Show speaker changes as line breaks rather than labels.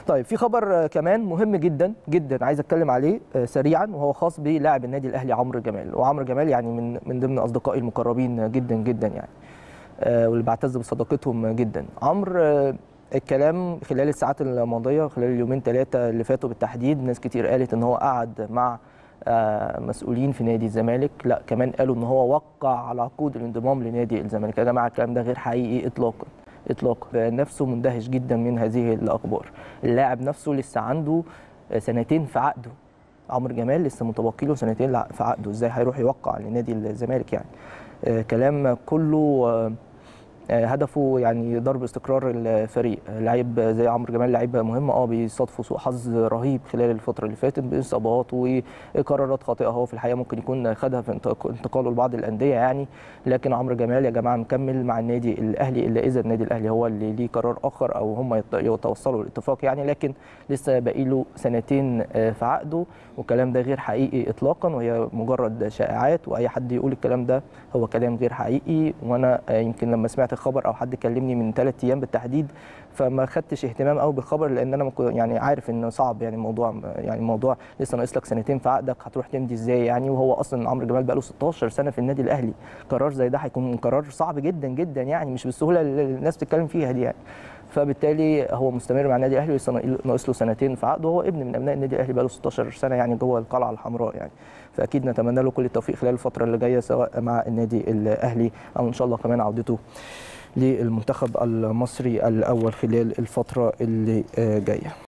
طيب في خبر كمان مهم جدا جدا عايز اتكلم عليه سريعا وهو خاص بلاعب النادي الاهلي عمرو جمال وعمرو جمال يعني من من ضمن اصدقائي المقربين جدا جدا يعني واللي بعتز بصداقتهم جدا عمرو الكلام خلال الساعات الماضيه خلال اليومين ثلاثه اللي فاتوا بالتحديد ناس كتير قالت ان هو قعد مع مسؤولين في نادي الزمالك لا كمان قالوا ان هو وقع على عقود الانضمام لنادي الزمالك يا جماعه الكلام ده غير حقيقي اطلاقا اطلاقا نفسه مندهش جدا من هذه الاخبار اللاعب نفسه لسه عنده سنتين في عقده عمرو جمال لسه متبقي له سنتين في عقده ازاي هيروح يوقع لنادي الزمالك يعني كلام كله هدفه يعني ضرب استقرار الفريق لعيب زي عمرو جمال لعيب مهم اه بيصادفه سوء حظ رهيب خلال الفتره اللي فاتت باصابات وقرارات خاطئه هو في الحقيقه ممكن يكون خدها في انتقاله لبعض الانديه يعني لكن عمرو جمال يا جماعه مكمل مع النادي الاهلي الا اذا النادي الاهلي هو اللي ليه قرار اخر او هم يتوصلوا لاتفاق يعني لكن لسه باقي له سنتين في عقده والكلام ده غير حقيقي اطلاقا وهي مجرد شائعات واي حد يقول الكلام ده هو كلام غير حقيقي وانا يمكن لما سمعت الخبر او حد كلمني من ثلاث ايام بالتحديد فما خدتش اهتمام قوي بالخبر لان انا يعني عارف انه صعب يعني الموضوع يعني الموضوع لسه ناقص لك سنتين في عقدك هتروح تمضي ازاي يعني وهو اصلا عمرو جمال بقى له 16 سنه في النادي الاهلي قرار زي ده هيكون قرار صعب جدا جدا يعني مش بالسهوله اللي الناس بتتكلم فيها دي يعني فبالتالي هو مستمر مع النادي الاهلي ولسه ناقص له سنتين في عقده وهو ابن من ابناء النادي الاهلي بقى له 16 سنه يعني جوه القلعه الحمراء يعني فاكيد نتمنى له كل التوفيق خلال الفتره اللي جايه سواء مع النادي الاهلي او ان شاء الله كمان عودته للمنتخب المصري الاول خلال الفتره اللي جايه